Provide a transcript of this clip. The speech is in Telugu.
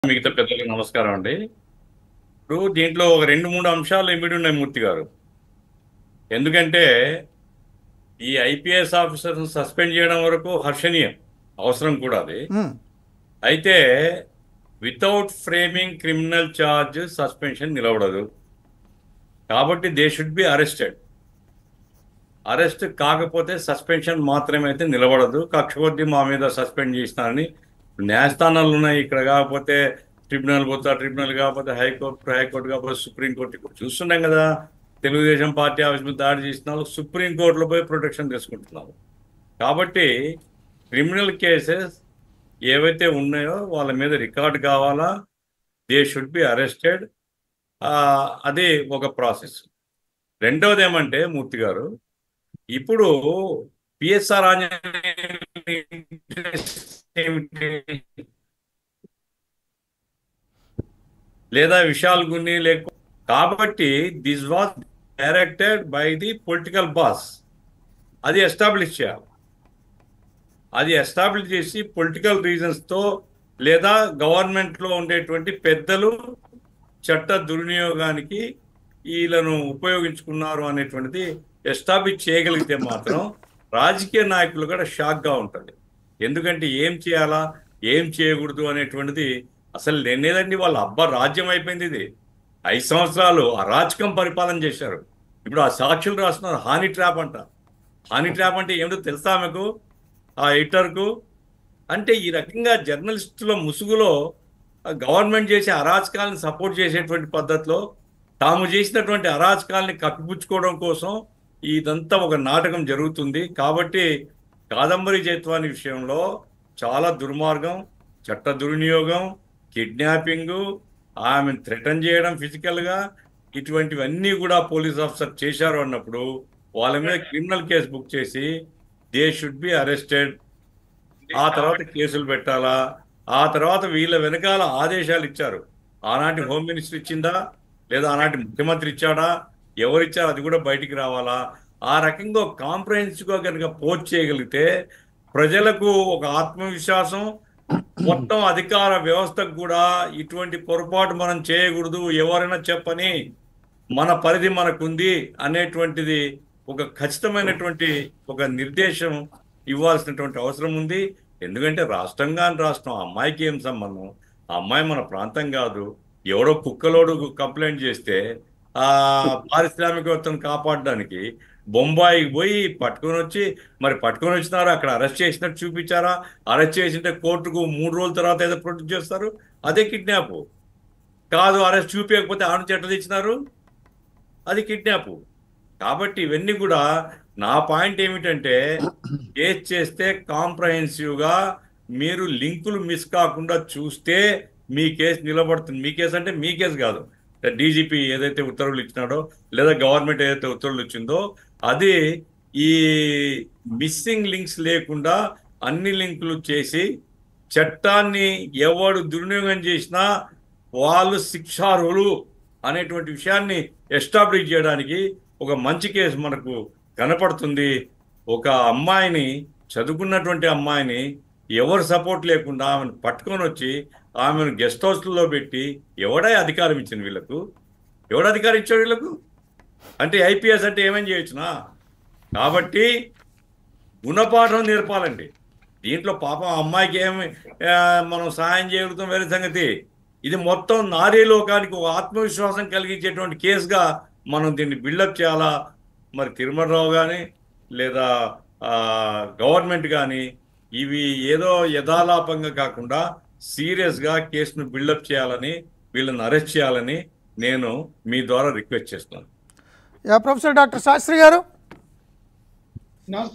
మిగతా పెద్దలకు నమస్కారం అండి ఇప్పుడు దీంట్లో ఒక రెండు మూడు అంశాలు ఇమిడి ఉన్నాయి మూర్తి గారు ఎందుకంటే ఈ ఐపీఎస్ ఆఫీసర్ను సస్పెండ్ చేయడం వరకు హర్షణీయం అవసరం కూడా అది ఉమ్, అయితే without framing criminal charge suspension నిలబడదు కాబట్టి they should be arrested arrest కాకపోతే సస్పెన్షన్ మాత్రమే అయితే నిలబడదు కక్ష కొద్దీ మా మీద సస్పెండ్ చేసినారని న్యాయస్థానాలు ఉన్నాయి ఇక్కడ కాకపోతే ట్రిబ్యునల్ పోతా ట్రిబ్యునల్ కాకపోతే హైకోర్టు హైకోర్టు కాకపోతే సుప్రీంకోర్టు ఇప్పుడు చూస్తున్నాం కదా తెలుగుదేశం పార్టీ ఆఫీస్ మీద దాడి చేసిన వాళ్ళు సుప్రీంకోర్టులో పోయి ప్రొటెక్షన్ తీసుకుంటున్నారు కాబట్టి క్రిమినల్ కేసెస్ ఏవైతే ఉన్నాయో వాళ్ళ మీద రికార్డ్ కావాలా దే షుడ్ బి అరెస్టెడ్ అది ఒక ప్రాసెస్ రెండవది ఏమంటే మూర్తి గారు ఇప్పుడు పిఎస్ఆర్ ఏమిటి లేదా విశాల్ గున్ని లేక కాబట్టి this was directed by the political boss అది ఎస్టాబ్లిష్ చేయాలి అది ఎస్టాబ్లిష్ చేసి పొలిటికల్ రీజన్స్తో లేదా గవర్నమెంట్లో ఉండేటువంటి పెద్దలు చట్ట దుర్వినియోగానికి వీళ్ళను ఉపయోగించుకున్నారు అనేటువంటిది ఎస్టాబ్లిష్ చేయగలిగితే మాత్రం రాజకీయ నాయకులు కూడా షాక్గా ఉంటుంది ఎందుకంటే ఏం చేయాలా ఏం చేయకూడదు అనేటువంటిది అసలు లేనేదండి వాళ్ళ అబ్బా రాజ్యం అయిపోయింది ఇది ఐదు సంవత్సరాలు అరాచకం పరిపాలన చేశారు ఇప్పుడు ఆ సాక్షులు రాస్తున్నారు హాని ట్రాప్ అంట హాని ట్రాప్ అంటే ఏమిటో తెలుసా మీకు ఆ ఎడిటర్కు అంటే ఈ రకంగా జర్నలిస్టుల ముసుగులో ఆ గవర్నమెంట్ చేసే అరాచకాలను సపోర్ట్ చేసేటువంటి పద్ధతిలో తాము చేసినటువంటి అరాచకాలని కప్పిపుచ్చుకోవడం కోసం ఇదంతా ఒక నాటకం జరుగుతుంది కాబట్టి కాదంబరి జైత్వాని విషయంలో చాలా దుర్మార్గం చట్ట దుర్వినియోగం కిడ్నాపింగు ఆమెను థ్రెటన్ చేయడం ఫిజికల్గా ఇటువంటివన్నీ కూడా పోలీస్ ఆఫీసర్ చేశారు అన్నప్పుడు వాళ్ళ మీద క్రిమినల్ కేసు బుక్ చేసి దే షుడ్ బి అరెస్టెడ్ ఆ తర్వాత కేసులు పెట్టాలా ఆ తర్వాత వీళ్ళ వెనకాల ఆదేశాలు ఇచ్చారు ఆనాటి హోమ్ మినిస్టర్ ఇచ్చిందా లేదా ఆనాటి ముఖ్యమంత్రి ఇచ్చాడా ఎవరు ఇచ్చారు అది కూడా బయటికి రావాలా ఆ రకంగా కాంప్రహెన్సివ్గా కనుక పోస్ట్ చేయగలిగితే ప్రజలకు ఒక ఆత్మవిశ్వాసం మొత్తం అధికార వ్యవస్థకు కూడా ఇటువంటి పొరపాటు మనం చేయకూడదు ఎవరైనా చెప్పని మన పరిధి మనకుంది అనేటువంటిది ఒక ఖచ్చితమైనటువంటి ఒక నిర్దేశం ఇవ్వాల్సినటువంటి అవసరం ఉంది ఎందుకంటే రాష్ట్రంగా రాష్ట్రం ఆ అమ్మాయికి ఏం సంబంధం ఆ అమ్మాయి మన ప్రాంతం కాదు ఎవడో కుక్కలోడు కంప్లైంట్ చేస్తే ఆ పారిశ్రామికవేత్తను కాపాడడానికి బొంబాయికి పోయి పట్టుకొని వచ్చి మరి పట్టుకొని వచ్చినారు అక్కడ అరెస్ట్ చేసినట్టు చూపించారా అరెస్ట్ చేసింటే కోర్టుకు మూడు రోజుల తర్వాత ఏదో ప్రొటెక్ట్ చేస్తారు అదే కిడ్నాప్ కాదు అరెస్ట్ చూపించకపోతే ఆను చెట్ట తెచ్చినారు అది కిడ్నాప్ కాబట్టి ఇవన్నీ కూడా నా పాయింట్ ఏమిటంటే కేసు చేస్తే కాంప్రహెన్సివ్గా మీరు లింకులు మిస్ కాకుండా చూస్తే మీ కేసు నిలబడుతుంది మీ కేసు అంటే మీ కేసు కాదు డీజీపీ ఏదైతే ఉత్తర్వులు ఇచ్చినాడో లేదా గవర్నమెంట్ ఏదైతే ఉత్తర్వులు ఇచ్చిందో అది ఈ మిస్సింగ్ లింక్స్ లేకుండా అన్ని లింకులు చేసి చట్టాన్ని ఎవడు దుర్వినియోగం చేసినా వాళ్ళు శిక్షార్హులు అనేటువంటి విషయాన్ని ఎస్టాబ్లిష్ చేయడానికి ఒక మంచి కేసు మనకు కనపడుతుంది ఒక అమ్మాయిని చదువుకున్నటువంటి అమ్మాయిని ఎవరు సపోర్ట్ లేకుండా ఆమెను పట్టుకొని వచ్చి ఆమెను గెస్ట్ హౌస్లో పెట్టి ఎవడే అధికారం ఇచ్చింది వీళ్ళకు ఎవడు అధికారం ఇచ్చాడు వీళ్ళకు అంటే ఐపీఎస్ అంటే ఏమేం చేయొచ్చునా కాబట్టి గుణపాఠం నేర్పాలండి దీంట్లో పాపం ఆ అమ్మాయికి ఏమి ఆ, మనం సహాయం చేయగలుగుతాం వేరే సంగతి ఇది మొత్తం నారీ లోకానికి ఒక ఆత్మవిశ్వాసం కలిగించేటువంటి కేసుగా మనం దీన్ని బిల్డప్ చేయాలా మరి తిరుమలరావు కానీ లేదా ఆ, గవర్నమెంట్ కానీ ఇవి ఏదో యథాలాపంగా కాకుండా సీరియస్గా కేసును బిల్డప్ చేయాలని వీళ్ళని అరెస్ట్ చేయాలని నేను మీ ద్వారా రిక్వెస్ట్ చేస్తున్నాను యా ప్రొఫెసర్ డాక్టర్ శాస్త్రి గారు